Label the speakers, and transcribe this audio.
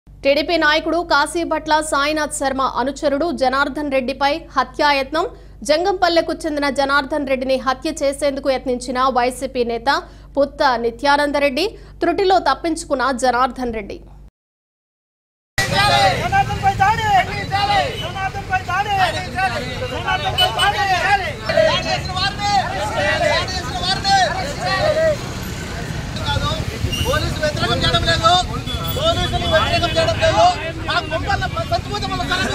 Speaker 1: TDP నాయకుడు కాశీభట్ల సాయినాథ్ శర్మ అనుచరుడు జనార్దన్ రెడ్డిపై హత్యాయత్నం జంగంపల్లెకు చెందిన జనార్దన్ రెడ్డిని హత్య చేసేందుకు యత్నించిన వైసీపీ నేత పుత్త నిత్యానందరెడ్డి త్రుటిలో తప్పించుకున్న జనార్దన్ రెడ్డి
Speaker 2: జనార్దన్ పై దాడి జనార్దన్ పై దాడి జనార్దన్ పై దాడి
Speaker 3: పోలీసు వ్యతిరేకం చేయడం లేదు పోలీసులు వ్యతిరేకం చేయడం లేదు మా కుప్పల చచ్చిపోతే మన